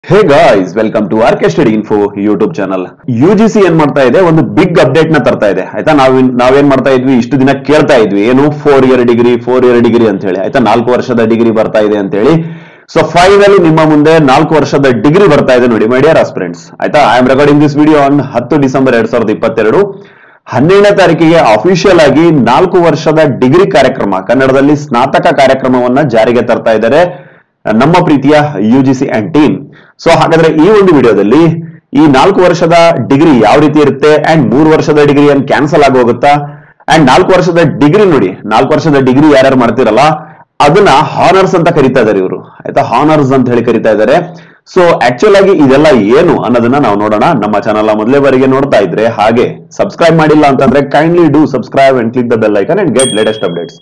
hey guys welcome to R K study info YouTube channel U G C ಏನ್ ಮಾಡ್ತಾ ಇದೆ ಒಂದು big update ನ ತರ್ತಾ ಇದೆ ಆಯ್ತಾ ನಾವ್ ನಾವೇನ್ ಮಾಡ್ತಾ ಇದ್ವಿ ಇಷ್ಟು ದಿನ ಕೇಳ್ತಾ ಇದ್ವಿ ಏನು four year degree four year degree ಅಂತ ಹೇಳಿ ಆಯ್ತಾ ನಾಲ್ಕು ವರ್ಷದ ಡಿಗ್ರಿ ಬರ್ತಾ ಇದೆ ಅಂತ ಹೇಳಿ ಸೊ ಫೈನಲಿ ನಿಮ್ಮ ಮುಂದೆ ನಾಲ್ಕು ವರ್ಷದ ಡಿಗ್ರಿ ಬರ್ತಾ ಇದೆ ನೋಡಿ ಮೈ ಡಿಯರ್ ಆಸ್ಪಿರೆಂಟ್ಸ್ ಆಯ್ತಾ I am recording this video on ಹತ್ತು ಡಿಸೆಂಬರ್ ಎರಡ್ ಸಾವಿರದ ಇಪ್ಪತ್ತೆರಡು ಹನ್ನೆರಡನೇ ತಾರೀಕಿಗೆ ಅಫಿಷಿಯಲ್ ಆಗಿ ನಾಲ್ಕು ವರ್ಷದ ಡಿಗ್ರಿ ಕಾರ್ಯಕ್ರಮ ಕನ್ನಡದಲ್ಲಿ ಸ್ನಾತಕ ಕಾರ್ಯಕ್ರಮವನ್ನ ಜಾರಿಗೆ ತರ್ತಾ ಇದ್ದಾರೆ ನಮ್ಮ ಪ್ರೀತಿಯ U G C and team so ಹಾಗಾದ್ರೆ ಈ ಒಂದು ವಿಡಿಯೋದಲ್ಲಿ ಈ ನಾಲ್ಕು ವರ್ಷದ ಡಿಗ್ರಿ ಯಾವ ರೀತಿ ಇರುತ್ತೆ ಅಂಡ್ ಮೂರು ವರ್ಷದ ಡಿಗ್ರಿ ಏನ್ ಕ್ಯಾನ್ಸಲ್ ಆಗಿ ಹೋಗುತ್ತಾ ಅಂಡ್ ನಾಲ್ಕು ವರ್ಷದ ಡಿಗ್ರಿ ನೋಡಿ ನಾಲ್ಕು ವರ್ಷದ ಡಿಗ್ರಿ ಯಾರ್ಯಾರು ಮಾಡ್ತಿರಲ್ಲ ಅದನ್ನ ಹಾನರ್ಸ್ ಅಂತ ಕರಿತಾ ಇದಾರೆ ಇವರು ಆಯ್ತಾ ಹಾನರ್ಸ್ ಅಂತ ಹೇಳಿ ಕರಿತಾ ಇದ್ದಾರೆ ಸೊ ಆಕ್ಚುಲ್ ಆಗಿ ಇದೆಲ್ಲ ಏನು ಅನ್ನೋದನ್ನ ನಾವು ನೋಡೋಣ ನಮ್ಮ ಚಾನಲ್ ಮೊದಲೇ ಬಾರಿಗೆ ನೋಡ್ತಾ ಇದ್ರೆ ಹಾಗೆ ಸಬ್ಸ್ಕ್ರೈಬ್ ಮಾಡಿಲ್ಲ ಅಂತಂದ್ರೆ kindly do subscribe and click the bell icon and get latest updates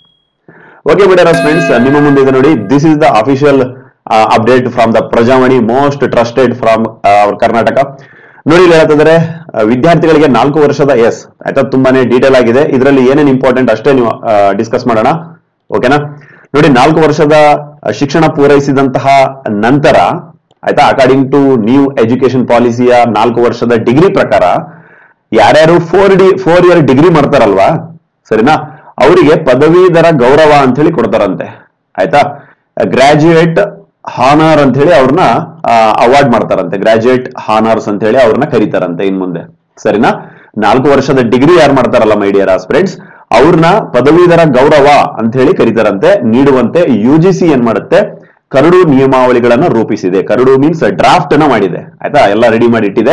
okay ಬಿಡರ ಫ್ರೆಂಡ್ಸ್ ನಿಮ್ಮ ಮುಂದೆ ಇದೆ ನೋಡಿ this is the official update from the Prajavani most trusted from our Karnataka ನೋಡಿ ಇಲ್ಲಿ ಹೇಳ್ತಿದ್ರೆ ಆ, ವಿದ್ಯಾರ್ಥಿಗಳಿಗೆ ನಾಲ್ಕು ವರ್ಷದ ಎಸ್ ಆಯ್ತಾ ತುಂಬಾನೇ ಡೀಟೇಲ್ ಆಗಿದೆ ಇದರಲ್ಲಿ ಏನೇನು ಇಂಪಾರ್ಟೆಂಟ್ ಅಷ್ಟೇ ನೀವು ಡಿಸ್ಕಸ್ ಮಾಡೋಣ ಓಕೆನಾ ನೋಡಿ ನಾಲ್ಕು ವರ್ಷದ ಆ, ಶಿಕ್ಷಣ ಪೂರೈಸಿದಂತಹ ನಂತರ ಆಯ್ತಾ ಅಕಾರ್ಡಿಂಗ್ ಟು ನ್ಯೂ ಎಜುಕೇಶನ್ ಪಾಲಿಸಿಯ ನಾಲ್ಕು ವರ್ಷದ ಡಿಗ್ರಿ ಪ್ರಕಾರ ಯಾರ್ಯಾರು four D four year degree ಮಾಡ್ತಾರಲ್ವಾ ಸರಿನಾ ಅವರಿಗೆ ಪದವೀಧರ ಗೌರವ ಅಂತ ಹೇಳಿ ಕೊಡ್ತಾರಂತೆ ಆಯ್ತಾ ಗ್ರಾಜುಯೇಟ್ ಹಾನರ್ ಅಂತ ಹೇಳಿ ಅವ್ರನ್ನ ಅವಾರ್ಡ್ ಮಾಡ್ತಾರಂತೆ ಗ್ರಾಜುಯೇಟ್ ಹಾನರ್ಸ್ ಅಂತ ಹೇಳಿ ಅವ್ರನ್ನ ಕರೀತಾರಂತೆ ಇನ್ ಮುಂದೆ ಸರಿನಾ ನಾಲ್ಕು ವರ್ಷದ ಡಿಗ್ರಿ ಯಾರು ಮಾಡ್ತಾರಲ್ಲ ಮೈ ಡಿಯರ್ ಆಸ್ಪಿರೆಂಟ್ಸ್ ಅವ್ರನ್ನ ಪದವೀಧರ ಗೌರವ ಅಂತ ಹೇಳಿ ಕರೀತಾರಂತೆ ನೀಡುವಂತೆ ಯು ಜಿ ಸಿ ಏನ್ ಮಾಡುತ್ತೆ ಕರಡು ನಿಯಮಾವಳಿಗಳನ್ನ ರೂಪಿಸಿದೆ ಕರಡು ಮೀನ್ಸ್ ಡ್ರಾಫ್ಟ್ ಅನ್ನ ಮಾಡಿದೆ ಆಯ್ತಾ ಎಲ್ಲ ರೆಡಿ ಮಾಡಿ ಇಟ್ಟಿದೆ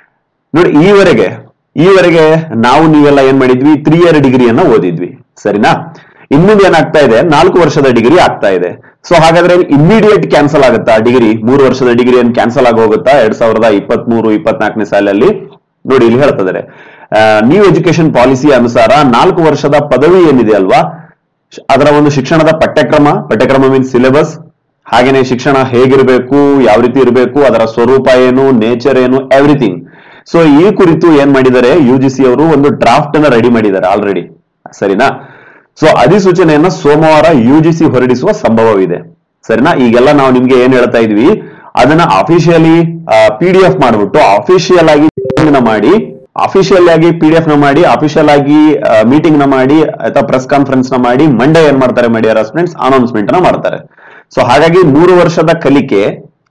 ನೋಡಿ ಈವರೆಗೆ ಈವರೆಗೆ ನಾವು ನೀವೆಲ್ಲ ಏನ್ ಮಾಡಿದ್ವಿ ತ್ರೀ ಇಯರ್ ಡಿಗ್ರಿಯನ್ನ ಓದಿದ್ವಿ ಸರಿನಾ ಇನ್ನೊಂದು ಏನಾಗ್ತಾ ಇದೆ ನಾಲ್ಕು ವರ್ಷದ ಡಿಗ್ರಿ ಆಗ್ತಾ ಇದೆ ಸೊ ಹಾಗಾದ್ರೆ ಇಮಿಡಿಯೇಟ್ ಕ್ಯಾನ್ಸಲ್ ಆಗುತ್ತಾ ಡಿಗ್ರಿ ಮೂರು ವರ್ಷದ ಡಿಗ್ರಿ ಏನ್ ಕ್ಯಾನ್ಸಲ್ ಆಗಿ ಹೋಗುತ್ತಾ ಎರಡ್ ಸಾವಿರದ ಇಪ್ಪತ್ತ್ ಮೂರು ಇಪ್ಪತ್ನಾಲ್ಕನೇ ಸಾಲಲ್ಲಿ ನೋಡಿ ಇಲ್ಲಿ ಹೇಳ್ತಿದ್ದಾರೆ ನ್ಯೂ ಎಜುಕೇಶನ್ ಪಾಲಿಸಿ ಅನುಸಾರ ನಾಲ್ಕು ವರ್ಷದ ಪದವಿ ಏನಿದೆ ಅಲ್ವಾ ಶ್- ಅದರ ಒಂದು ಶಿಕ್ಷಣದ ಪಠ್ಯಕ್ರಮ ಪಠ್ಯಕ್ರಮ ಮೀನ್ಸ್ ಸಿಲೆಬಸ್ ಹಾಗೇನೆ ಶಿಕ್ಷಣ ಹೇಗಿರಬೇಕು ಯಾವ ರೀತಿ ಇರಬೇಕು ಅದರ ಸ್ವರೂಪ ಏನು ನೇಚರ್ ಏನು ಎವ್ರಿಥಿಂಗ್ ಸೊ ಈ ಕುರಿತು ಏನ್ ಮಾಡಿದ್ದಾರೆ ಯು ಜಿ ಸಿ ಅವರು ಒಂದು ಡ್ರಾಫ್ಟ್ ಅನ್ನ ರೆಡಿ ಮಾಡಿದ್ದಾರೆ ಆಲ್ರೆಡಿ ಸರಿನಾ ಸೊ ಅಧಿಸೂಚನೆಯನ್ನ ಸೋಮವಾರ ಯು ಜಿ ಸಿ ಹೊರಡಿಸುವ ಸಂಭವವಿದೆ ಸರಿನಾ ಈಗೆಲ್ಲ ನಾವು ನಿಮ್ಗೆ ಏನ್ ಹೇಳ್ತಾ ಇದ್ವಿ ಅದನ್ನ ಅಫಿಷಿಯಲಿ ಪಿ ಡಿ ಎಫ್ ಮಾಡ್ಬಿಟ್ಟು ಅಫಿಷಿಯಲ್ ಆಗಿ meeting ನ ಮಾಡಿ ಅಫಿಷಿಯಲ್ ಆಗಿ ಪಿ ಡಿ ಎಫ್ ನ ಮಾಡಿ ಅಫಿಷಿಯಲ್ ಆಗಿ ಮೀಟಿಂಗ್ ನ ಮಾಡಿ ಅಥವಾ ಪ್ರೆಸ್ ಕಾನ್ಫರೆನ್ಸ್ ನ ಮಾಡಿ ಮಂಡೇ ಏನ್ ಮಾಡ್ತಾರೆ ಮಡಿಯರ್ ಸ್ಟೂಡೆಂಟ್ಸ್ ಅನೌನ್ಸ್ಮೆಂಟ್ ನ ಮಾಡ್ತಾರೆ ಸೊ ಹಾಗಾಗಿ ಮೂರು ವರ್ಷದ ಕಲಿಕೆ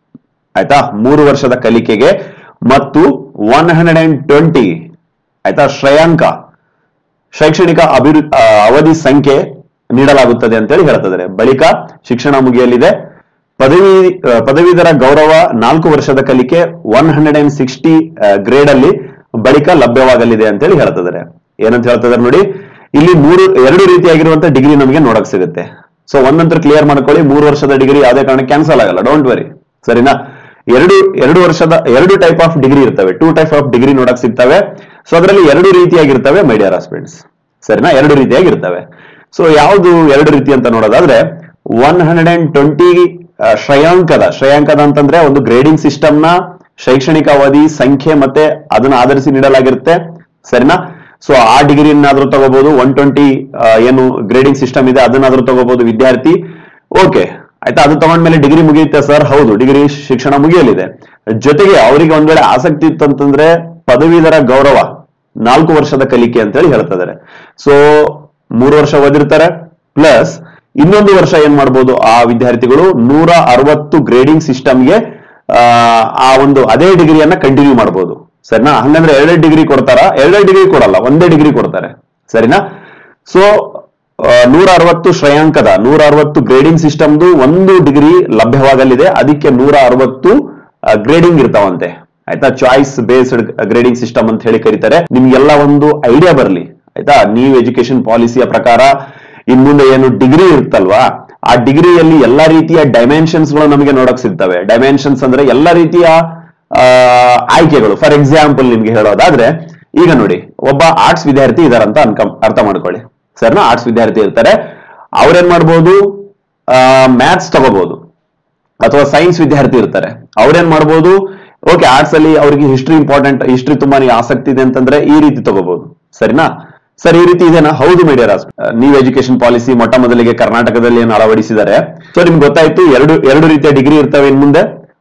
ಆಯ್ತಾ ಮೂರು ವರ್ಷದ ಕಲಿಕೆಗೆ ಮತ್ತು ಒನ್ ಹಂಡ್ರೆಡ್ ಅಂಡ್ ಟ್ವೆಂಟಿ ಆಯ್ತಾ ಶ್ರೇಯಾಂಕ ಶೈಕ್ಷಣಿಕ ಅಭಿವೃ ಆ, ಅವಧಿ ಸಂಖ್ಯೆ ನೀಡಲಾಗುತ್ತದೆ ಅಂತೇಳಿ ಹೇಳ್ತಿದ್ದಾರೆ ಬಳಿಕ ಶಿಕ್ಷಣ ಮುಗಿಯಲಿದೆ ಪದವಿ ಆ, ಪದವೀಧರ ಗೌರವ ನಾಲ್ಕು ವರ್ಷದ ಕಲಿಕೆ one hundred and sixty grade ಅಲ್ಲಿ ಬಳಿಕ ಲಭ್ಯವಾಗಲಿದೆ ಅಂತೇಳಿ ಹೇಳ್ತಿದ್ದಾರೆ ಏನಂತ ಹೇಳ್ತಿದ್ದಾರೆ ನೋಡಿ ಇಲ್ಲಿ ಮೂರು ಎರಡು ರೀತಿಯಾಗಿರುವಂತ ಡಿಗ್ರಿ ನಮಗೆ ನೋಡಕ್ ಸಿಗುತ್ತೆ ಸೊ ಒಂದಂತರ ಕ್ಲಿಯರ್ ಮಾಡ್ಕೊಳ್ಳಿ ಮೂರು ವರ್ಷದ ಡಿಗ್ರಿ ಯಾವುದೇ ಕಾರಣ ಕ್ಯಾನ್ಸಲ್ ಆಗಲ್ಲ ಡೋಂಟ್ ವರಿ ಸರಿನಾ ಎರಡು ಎರಡು ವರ್ಷದ ಎರಡು ಟೈಪ್ ಆಫ್ ಡಿಗ್ರಿ ಇರ್ತವೆ ಟೂ ಟೈಪ್ ಆಫ್ ಡಿಗ್ರಿ ನೋಡಕ್ ಸಿಗ್ತವೆ ಸೊ ಅದರಲ್ಲಿ ಎರಡು ರೀತಿಯಾಗಿರ್ತವೆ ಮೈ ಡಿಯರ್ ಹಸ್ಬೆಂಡ್ಸ್ ಸರಿನಾ ಎರಡು ರೀತಿಯಾಗಿರ್ತವೆ ಸೊ ಯಾವುದು ಎರಡು ರೀತಿ ಅಂತ ನೋಡೋದಾದ್ರೆ ಒನ್ ಹಂಡ್ರೆಡ್ ಅಂಡ್ ಟ್ವೆಂಟಿ ಶ್ರೇಯಾಂಕದ ಶ್ರೇಯಾಂಕದ ಅಂತಂದ್ರೆ ಒಂದು ಗ್ರೇಡಿಂಗ್ ಸಿಸ್ಟಮ್ ನ ಶೈಕ್ಷಣಿಕ ಅವಧಿ ಸಂಖ್ಯೆ ಮತ್ತೆ ಅದನ್ನ ಆಧರಿಸಿ ನೀಡಲಾಗಿರುತ್ತೆ ಸರಿನಾ ಸೊ ಆ ಡಿಗ್ರಿನಾದ್ರೂ ತಗೋಬಹುದು ಒನ್ ಟ್ವೆಂಟಿ ಏನು ಗ್ರೇಡಿಂಗ್ ಸಿಸ್ಟಮ್ ಇದೆ ಅದನ್ನಾದ್ರೂ ತಗೋಬಹುದು ವಿದ್ಯಾರ್ಥಿ ಓಕೆ ಆಯ್ತಾ ಅದು ತಗೊಂಡ್ಮೇಲೆ ಡಿಗ್ರಿ ಮುಗಿಯುತ್ತೆ ಸರ್ ಹೌದು ಡಿಗ್ರಿ ಶಿಕ್ಷಣ ಮುಗಿಯಲಿದೆ ಜೊತೆಗೆ ಅವರಿಗೆ ಒಂದ್ ವೇಳೆ ಆಸಕ್ತಿ ಇತ್ತು ಅಂತಂದ್ರೆ ಪದವೀಧರ ಗೌರವ ನಾಲ್ಕು ವರ್ಷದ ಕಲಿಕೆ ಅಂತ ಹೇಳಿ ಹೇಳ್ತಾ ಇದಾರೆ ಸೊ ಮೂರು ವರ್ಷ ಓದಿರ್ತಾರೆ ಪ್ಲಸ್ ಇನ್ನೊಂದು ವರ್ಷ ಏನ್ ಮಾಡ್ಬೋದು ಆ ವಿದ್ಯಾರ್ಥಿಗಳು ನೂರ ಅರವತ್ತು ಗ್ರೇಡಿಂಗ್ ಸಿಸ್ಟಮ್ಗೆ ಆ ಒಂದು ಅದೇ ಡಿಗ್ರಿಯನ್ನ ಕಂಟಿನ್ಯೂ ಮಾಡ್ಬೋದು ಸರಿನಾ ಹಂಗಂದ್ರೆ ಎರಡೆರಡು ಡಿಗ್ರಿ ಕೊಡ್ತಾರ ಎರಡೆರಡು ಡಿಗ್ರಿ ಕೊಡಲ್ಲ ಒಂದೇ ಡಿಗ್ರಿ ಕೊಡ್ತಾರೆ ಸರಿನಾ ಸೊ ನೂರ ಅರವತ್ತು ಶ್ರೇಯಾಂಕದ ನೂರ ಅರವತ್ತು ಗ್ರೇಡಿಂಗ್ ಸಿಸ್ಟಮ್ದು ಒಂದು ಡಿಗ್ರಿ ಲಭ್ಯವಾಗಲಿದೆ ಅದಕ್ಕೆ ನೂರ ಅರವತ್ತು ಗ್ರೇಡಿಂಗ್ ಇರ್ತಾವಂತೆ ಆಯ್ತಾ ಚಾಯ್ಸ್ ಬೇಸ್ಡ್ ಗ್ರೇಡಿಂಗ್ ಸಿಸ್ಟಮ್ ಅಂತ ಹೇಳಿ ಕರೀತಾರೆ ನಿಮ್ಗೆಲ್ಲ ಒಂದು ಐಡಿಯಾ ಬರಲಿ ಆಯ್ತಾ ನ್ಯೂ ಎಜುಕೇಶನ್ ಪಾಲಿಸಿಯ ಪ್ರಕಾರ ಇನ್ ಮುಂದೆ ಏನು ಡಿಗ್ರಿ ಇರುತ್ತಲ್ವಾ ಆ ಡಿಗ್ರಿಯಲ್ಲಿ ಎಲ್ಲಾ ರೀತಿಯ ಡೈಮೆನ್ಷನ್ಸ್ ಗಳು ನಮಗೆ ನೋಡಕ್ ಸಿಗ್ತವೆ ಡೈಮೆನ್ಷನ್ಸ್ ಅಂದ್ರೆ ಎಲ್ಲ ರೀತಿಯ ಆ, ಆಯ್ಕೆಗಳು ಫಾರ್ ಎಕ್ಸಾಂಪಲ್ ನಿಮ್ಗೆ ಹೇಳೋದಾದ್ರೆ ಈಗ ನೋಡಿ ಒಬ್ಬ ಆರ್ಟ್ಸ್ ವಿದ್ಯಾರ್ಥಿ ಇದಾರಂತ ಅನ್ಕ ಅರ್ಥ ಮಾಡ್ಕೊಳ್ಳಿ ಸರ್ನ ಆರ್ಟ್ಸ್ ವಿದ್ಯಾರ್ಥಿ ಇರ್ತಾರೆ ಅವ್ರೇನ್ ಮಾಡ್ಬೋದು ಮ್ಯಾಥ್ಸ್ ತಗೋಬಹುದು ಅಥವಾ ಸೈನ್ಸ್ ವಿದ್ಯಾರ್ಥಿ ಇರ್ತಾರೆ ಅವ್ರೇನ್ ಮಾಡ್ಬೋದು ಓಕೆ ಆರ್ಟ್ಸ್ ಅಲ್ಲಿ ಅವ್ರಿಗೆ ಹಿಸ್ಟ್ರಿ ಇಂಪಾರ್ಟೆಂಟ್ ಹಿಸ್ಟ್ರಿ ತುಂಬಾನೇ ಆಸಕ್ತಿ ಇದೆ ಅಂತಂದ್ರೆ ಈ ರೀತಿ ತಗೋಬಹುದು ಸರಿನಾ ಸರ್ ಈ ರೀತಿ ಇದೆನಾ ಹೌದು ಮೀಡಿಯರ್ ನ್ಯೂ ಎಜುಕೇಶನ್ ಪಾಲಿಸಿ ಮೊಟ್ಟ ಮೊದಲಿಗೆ ಕರ್ನಾಟಕದಲ್ಲಿ ಏನು ಅಳವಡಿಸಿದ್ದಾರೆ ಸೊ ನಿಮ್ಗೆ ಗೊತ್ತಾಯ್ತು ಎರಡು ಎರಡು ರೀತಿಯ ಡಿಗ್ರಿ ಇರ್ತವೆ ಇನ್ ಮುಂದೆ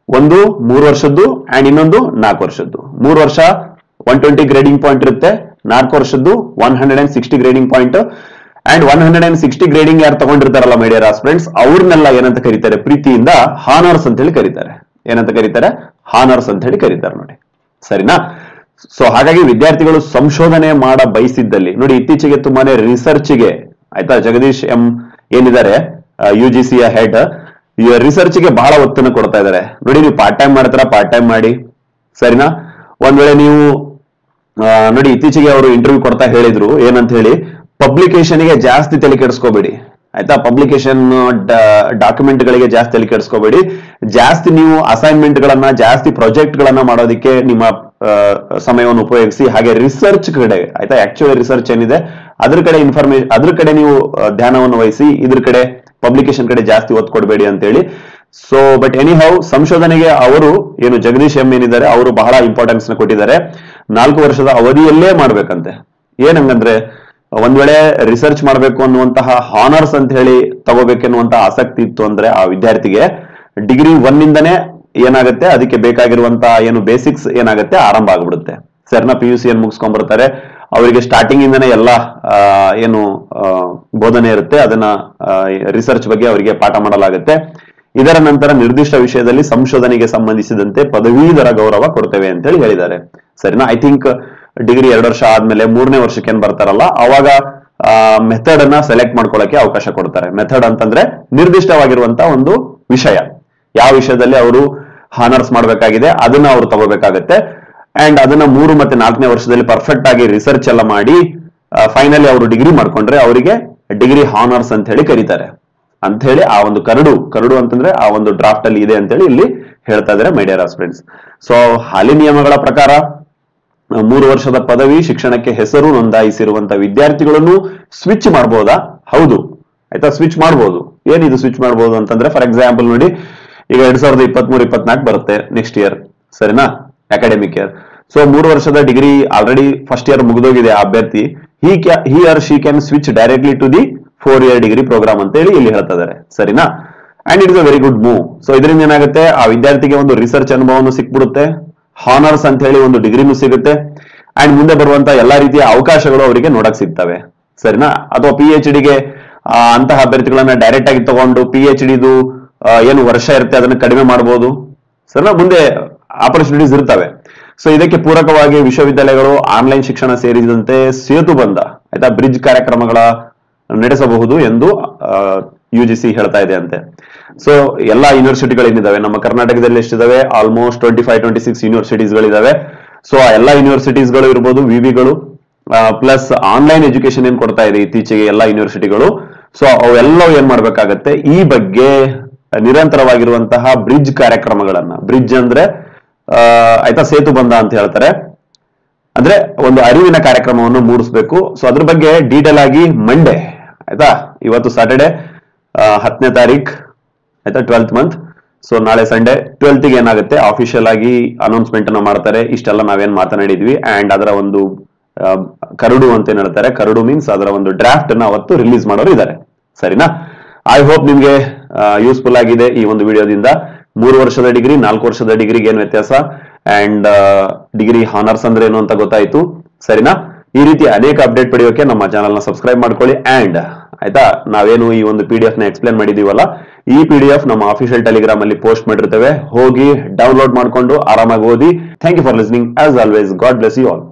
ಒಂದು ಮೂರು ವರ್ಷದ್ದು ಅಂಡ್ ಇನ್ನೊಂದು ನಾಲ್ಕು ವರ್ಷದ್ದು ಮೂರು ವರ್ಷ ಒನ್ ಟ್ವೆಂಟಿ ಗ್ರೇಡಿಂಗ್ ಪಾಯಿಂಟ್ ಇರುತ್ತೆ ನಾಲ್ಕು ವರ್ಷದ್ದು one hundred and sixty grading point and one hundred and sixty grading ಯಾರು ತಗೊಂಡಿರ್ತಾರಲ್ಲ ಮೈಡಿಯರ್ ಸ್ಟೂಡೆಂಟ್ಸ್ ಅವ್ರನ್ನೆಲ್ಲ ಏನಂತ ಕರೀತಾರೆ ಪ್ರೀತಿಯಿಂದ ಹಾನರ್ಸ್ ಅಂತ ಹೇಳಿ ಕರೀತಾರೆ ಏನಂತ ಕರೀತಾರೆ ಹಾನರ್ಸ್ ಅಂತ ಹೇಳಿ ಕರೀತಾರೆ ನೋಡಿ ಸರಿನಾ ಸೊ ಹಾಗಾಗಿ ವಿದ್ಯಾರ್ಥಿಗಳು ಸಂಶೋಧನೆ ಮಾಡ ಬಯಸಿದ್ದಲ್ಲಿ ನೋಡಿ ಇತ್ತೀಚೆಗೆ ತುಂಬಾನೇ ರಿಸರ್ಚ್ಗೆ ಆಯ್ತಾ ಜಗದೀಶ್ ಎಂ ಏನಿದ್ದಾರೆ ಯು ಜಿ ಸಿಯ ಹೆಡ್ ರಿಸರ್ಚ್ಗೆ ಬಹಳ ಒತ್ತನ್ನು ಕೊಡ್ತಾ ಇದ್ದಾರೆ ನೋಡಿ ನೀವು ಪಾರ್ಟ್ ಟೈಮ್ ಮಾಡ್ತಾರ ಪಾರ್ಟ್ ಟೈಮ್ ಮಾಡಿ ಸರಿನಾ ಒಂದ್ ವೇಳೆ ನೀವು ಆ, ನೋಡಿ ಇತ್ತೀಚೆಗೆ ಅವರು ಇಂಟರ್ವ್ಯೂ ಕೊಡ್ತಾ ಹೇಳಿದ್ರು ಏನಂತ ಹೇಳಿ ಪಬ್ಲಿಕೇಶನ್ ಗೆ ಜಾಸ್ತಿ ತಲೆ ಕೆಡಿಸ್ಕೋಬೇಡಿ ಆಯ್ತಾ ಪಬ್ಲಿಕೇಶನ್ ಡಾಕ್ಯುಮೆಂಟ್ ಗಳಿಗೆ ಜಾಸ್ತಿ ತಲೆ ಕೆಡಿಸ್ಕೋಬೇಡಿ ಜಾಸ್ತಿ ನೀವು ಅಸೈನ್ಮೆಂಟ್ ಗಳನ್ನ ಜಾಸ್ತಿ ಪ್ರಾಜೆಕ್ಟ್ ಗಳನ್ನ ಮಾಡೋದಕ್ಕೆ ನಿಮ್ಮ ಆ, ಸಮಯವನ್ನು ಉಪಯೋಗಿಸಿ ಹಾಗೆ ರಿಸರ್ಚ್ ಕಡೆ ಆಯ್ತಾ ಆಕ್ಚುಯಲ್ ರಿಸರ್ಚ್ ಏನಿದೆ ಅದ್ರ ಕಡೆ ಇನ್ಫಾರ್ಮೇಶನ್ ಅದ್ರ ಕಡೆ ನೀವು ಆ, ಧ್ಯಾನವನ್ನು ವಹಿಸಿ ಇದ್ರ ಕಡೆ ಪಬ್ಲಿಕೇಶನ್ ಕಡೆ ಜಾಸ್ತಿ ಒತ್ತು ಕೊಡಬೇಡಿ ಅಂತೇಳಿ ಸೊ ಬಟ್ ಎನಿ ಹೌ ಸಂಶೋಧನೆಗೆ ಅವರು ಏನು ಜಗದೀಶ್ ಎಂ ಏನಿದ್ದಾರೆ ಅವರು ಬಹಳ ಇಂಪಾರ್ಟೆನ್ಸ್ ನ ಕೊಟ್ಟಿದ್ದಾರೆ ನಾಲ್ಕು ವರ್ಷದ ಅವಧಿಯಲ್ಲೇ ಮಾಡ್ಬೇಕಂತೆ ಏನಂಗಂದ್ರೆ ಒಂದ್ ವೇಳೆ ರಿಸರ್ಚ್ ಮಾಡಬೇಕು ಅನ್ನುವಂತಹ ಹಾನರ್ಸ್ ಅಂತ ಹೇಳಿ ತಗೋಬೇಕೆನ್ನುವಂತಹ ಆಸಕ್ತಿ ಇತ್ತು ಅಂದ್ರೆ ಆ ವಿದ್ಯಾರ್ಥಿಗೆ ಡಿಗ್ರಿ ಒನ್ ಇಂದನೇ ಏನಾಗುತ್ತೆ ಅದಕ್ಕೆ ಬೇಕಾಗಿರುವಂತಹ ಏನು ಬೇಸಿಕ್ಸ್ ಏನಾಗುತ್ತೆ ಆರಂಭ ಆಗ್ಬಿಡುತ್ತೆ ಸರ್ನ ಪಿ ಯು ಸಿ ಏನ್ ಮುಗಿಸ್ಕೊಂಡ್ ಬರ್ತಾರೆ ಅವರಿಗೆ ಸ್ಟಾರ್ಟಿಂಗ್ ಇಂದನೇ ಎಲ್ಲ ಆ, ಏನು ಆ, ಬೋಧನೆ ಇರುತ್ತೆ ಅದನ್ನ ರಿಸರ್ಚ್ ಬಗ್ಗೆ ಅವರಿಗೆ ಪಾಠ ಮಾಡಲಾಗುತ್ತೆ ಇದರ ನಂತರ ನಿರ್ದಿಷ್ಟ ವಿಷಯದಲ್ಲಿ ಸಂಶೋಧನೆಗೆ ಸಂಬಂಧಿಸಿದಂತೆ ಪದವೀಧರ ಗೌರವ ಕೊಡ್ತೇವೆ ಅಂತೇಳಿ ಹೇಳಿದ್ದಾರೆ ಸರಿನಾ ಐ ಥಿಂಕ್ ಡಿಗ್ರಿ ಎರಡು ವರ್ಷ ಆದ್ಮೇಲೆ ಮೂರನೇ ವರ್ಷಕ್ಕೆ ಏನ್ ಬರ್ತಾರಲ್ಲ ಅವಾಗ ಮೆಥಡ್ ಅನ್ನ ಸೆಲೆಕ್ಟ್ ಮಾಡ್ಕೊಳ್ಳಕ್ಕೆ ಅವಕಾಶ ಕೊಡ್ತಾರೆ ಮೆಥಡ್ ಅಂತಂದ್ರೆ ನಿರ್ದಿಷ್ಟವಾಗಿರುವಂತ ಒಂದು ವಿಷಯ ಯಾವ ವಿಷಯದಲ್ಲಿ ಅವರು ಹಾನರ್ಸ್ ಮಾಡಬೇಕಾಗಿದೆ ಅದನ್ನ ಅವರು ತಗೋಬೇಕಾಗತ್ತೆ ಅಂಡ್ ಅದನ್ನ ಮೂರು ಮತ್ತೆ ನಾಲ್ಕನೇ ವರ್ಷದಲ್ಲಿ ಪರ್ಫೆಕ್ಟ್ ಆಗಿ ರಿಸರ್ಚ್ ಎಲ್ಲ ಮಾಡಿ ಫೈನಲಿ ಅವರು ಡಿಗ್ರಿ ಮಾಡ್ಕೊಂಡ್ರೆ ಅವರಿಗೆ ಡಿಗ್ರಿ ಹಾನರ್ಸ್ ಅಂತ ಹೇಳಿ ಕರೀತಾರೆ ಅಂತ ಹೇಳಿ ಆ ಒಂದು ಕರಡು ಕರಡು ಅಂತಂದ್ರೆ ಆ ಒಂದು ಡ್ರಾಫ್ಟ್ ಅಲ್ಲಿ ಇದೆ ಅಂತ ಹೇಳಿ ಇಲ್ಲಿ ಹೇಳ್ತಾ ಇದ್ದಾರೆ ಮೈಡಿಯರ್ ಸ್ಟೂಡೆಂಟ್ಸ್ ಸೊ ಹಾಲಿ ನಿಯಮಗಳ ಪ್ರಕಾರ ಆ, ಮೂರು ವರ್ಷದ ಪದವಿ ಶಿಕ್ಷಣಕ್ಕೆ ಹೆಸರು ನೋಂದಾಯಿಸಿರುವಂತ ವಿದ್ಯಾರ್ಥಿಗಳನ್ನು ಸ್ವಿಚ್ ಮಾಡಬಹುದಾ ಹೌದು ಆಯ್ತಾ ಸ್ವಿಚ್ ಮಾಡಬಹುದು ಏನಿದು ಸ್ವಿಚ್ ಮಾಡಬಹುದು ಅಂತಂದ್ರೆ ಫಾರ್ ಎಕ್ಸಾಂಪಲ್ ನೋಡಿ ಈಗ ಎರಡ್ ಸಾವಿರದ ಇಪ್ಪತ್ಮೂರು ಇಪ್ಪತ್ನಾಲ್ಕು ಬರುತ್ತೆ ನೆಕ್ಸ್ಟ್ ಇಯರ್ ಸರಿನಾ ಅಕಾಡೆಮಿಕ್ ಇಯರ್ ಸೊ ಮೂರು ವರ್ಷದ ಡಿಗ್ರಿ ಆಲ್ರೆಡಿ ಫಸ್ಟ್ ಇಯರ್ ಮುಗಿದೋಗಿದೆ ಆ ಅಭ್ಯರ್ಥಿ he he or she can switch directly to the four year degree program ಅಂತ ಹೇಳಿ ಇಲ್ಲಿ ಹೇಳ್ತಾ ಇದ್ದಾರೆ ಸರಿನಾ and it is a very good move so ಇದರಿಂದ ಏನಾಗುತ್ತೆ ಆ ವಿದ್ಯಾರ್ಥಿಗೆ ಒಂದು ರಿಸರ್ಚ್ ಅನುಭವವನ್ನು ಸಿಕ್ಬಿಡುತ್ತೆ ಹಾನರ್ಸ್ ಅಂತ ಹೇಳಿ ಒಂದು ಡಿಗ್ರಿನೂ ಸಿಗುತ್ತೆ ಅಂಡ್ ಮುಂದೆ ಬರುವಂತ ಎಲ್ಲಾ ರೀತಿಯ ಅವಕಾಶಗಳು ಅವರಿಗೆ ನೋಡಕ್ ಸಿಗ್ತವೆ ಸರಿನಾ ಅಥವಾ ಪಿ ಎಚ್ ಡಿಗೆ ಅಂತಹ ಅಭ್ಯರ್ಥಿಗಳನ್ನ ಡೈರೆಕ್ಟ್ ಆಗಿ ತಗೊಂಡು ಪಿ ಎಚ್ ಡಿದು ಏನು ವರ್ಷ ಇರುತ್ತೆ ಅದನ್ನ ಕಡಿಮೆ ಮಾಡಬಹುದು ಸರಿನಾ ಮುಂದೆ ಆಪರ್ಚುನಿಟೀಸ್ ಇರ್ತವೆ ಸೊ ಇದಕ್ಕೆ ಪೂರಕವಾಗಿ ವಿಶ್ವವಿದ್ಯಾಲಯಗಳು ಆನ್ಲೈನ್ ಶಿಕ್ಷಣ ಸೇರಿದಂತೆ ಸೇತು ಬಂದ ಆಯ್ತಾ ಬ್ರಿಡ್ಜ್ ಕಾರ್ಯಕ್ರಮಗಳ ನಡೆಸಬಹುದು ಎಂದು ಯು ಜಿ ಸಿ ಹೇಳ್ತಾ ಇದೆ ಅಂತೆ ಸೊ ಎಲ್ಲಾ ಯೂನಿವರ್ಸಿಟಿಗಳೇನಿದಾವೆ ನಮ್ಮ ಕರ್ನಾಟಕದಲ್ಲಿ ಎಷ್ಟಿದಾವೆ almost twenty five twenty six ಯೂನಿವರ್ಸಿಟೀಸ್ಗಳಿದಾವೆ ಸೊ ಆ ಎಲ್ಲಾ ಯೂನಿವರ್ಸಿಟೀಸ್ಗಳು ಇರ್ಬೋದು ವಿವಿಗಳು ಪ್ಲಸ್ ಆನ್ಲೈನ್ ಎಜುಕೇಶನ್ ಏನ್ ಕೊಡ್ತಾ ಇದೆ ಇತ್ತೀಚೆಗೆ ಎಲ್ಲಾ ಯೂನಿವರ್ಸಿಟಿಗಳು ಸೊ ಅವೆಲ್ಲವೂ ಏನ್ ಮಾಡ್ಬೇಕಾಗತ್ತೆ ಈ ಬಗ್ಗೆ ನಿರಂತರವಾಗಿರುವಂತಹ ಬ್ರಿಡ್ಜ್ ಕಾರ್ಯಕ್ರಮಗಳನ್ನ ಬ್ರಿಡ್ಜ್ ಅಂದ್ರೆ ಆ, ಆಯ್ತಾ ಸೇತು ಬಂಧ ಅಂತ ಹೇಳ್ತಾರೆ ಅಂದ್ರೆ ಒಂದು ಅರಿವಿನ ಕಾರ್ಯಕ್ರಮವನ್ನು ಮೂಡಿಸಬೇಕು ಸೊ ಅದ್ರ ಬಗ್ಗೆ ಡೀಟೇಲ್ ಆಗಿ ಮಂಡೇ ಆಯ್ತಾ ಇವತ್ತು ಸಾಟರ್ಡೆ ಹತ್ತನೇ ತಾರೀಕ್ ಆಯ್ತಾ ಟ್ವೆಲ್ತ್ ಮಂತ್ ಸೊ ನಾಳೆ ಸಂಡೇ ಟ್ವೆಲ್ತ್ ಏನಾಗುತ್ತೆ ಅಫಿಷಿಯಲ್ ಆಗಿ ಅನೌನ್ಸ್ಮೆಂಟ್ ಅನ್ನ ಮಾಡ್ತಾರೆ ಇಷ್ಟೆಲ್ಲ ನಾವೇನ್ ಮಾತನಾಡಿದ್ವಿ ಅಂಡ್ ಅದರ ಒಂದು ಆ, ಕರಡು ಅಂತ ಏನ್ ಹೇಳ್ತಾರೆ ಕರಡು ಮೀನ್ಸ್ ಅದರ ಒಂದು ಡ್ರಾಫ್ಟ್ ಅನ್ನ ಅವತ್ತು ರಿಲೀಸ್ ಮಾಡೋರು ಇದ್ದಾರೆ ಸರಿನಾ ಐ ಹೋಪ್ ನಿಮ್ಗೆ ಯೂಸ್ಫುಲ್ ಆಗಿದೆ ಈ ಒಂದು ವಿಡಿಯೋದಿಂದ ಮೂರು ವರ್ಷದ ಡಿಗ್ರಿ ನಾಲ್ಕು ವರ್ಷದ ಡಿಗ್ರಿಗೆ ಏನ್ ವ್ಯತ್ಯಾಸ ಅಂಡ್ ಡಿಗ್ರಿ ಹಾನರ್ಸ್ ಅಂದ್ರೆ ಏನು ಅಂತ ಗೊತ್ತಾಯ್ತು ಸರಿನಾ ಈ ರೀತಿ ಅನೇಕ ಅಪ್ಡೇಟ್ ಪಡೆಯೋಕೆ ನಮ್ಮ ಚಾನಲ್ ನ ಸಬ್ಸ್ಕ್ರೈಬ್ ಮಾಡ್ಕೊಳ್ಳಿ ಅಂಡ್ ಆಯ್ತಾ ನಾವೇನು ಈ ಒಂದು ಪಿ ಡಿ ಎಫ್ ನ ಎಕ್ಸ್ಪ್ಲೇನ್ ಮಾಡಿದೀವಲ್ಲ ಈ ಪಿ ಡಿ ಎಫ್ ನಮ್ಮ ಅಫಿಷಿಯಲ್ ಟೆಲಿಗ್ರಾಮ್ ಅಲ್ಲಿ ಪೋಸ್ಟ್ ಮಾಡಿರ್ತೇವೆ ಹೋಗಿ ಡೌನ್ಲೋಡ್ ಮಾಡ್ಕೊಂಡು ಆರಾಮಾಗಿ ಓದಿ thank you for listening as always God bless you all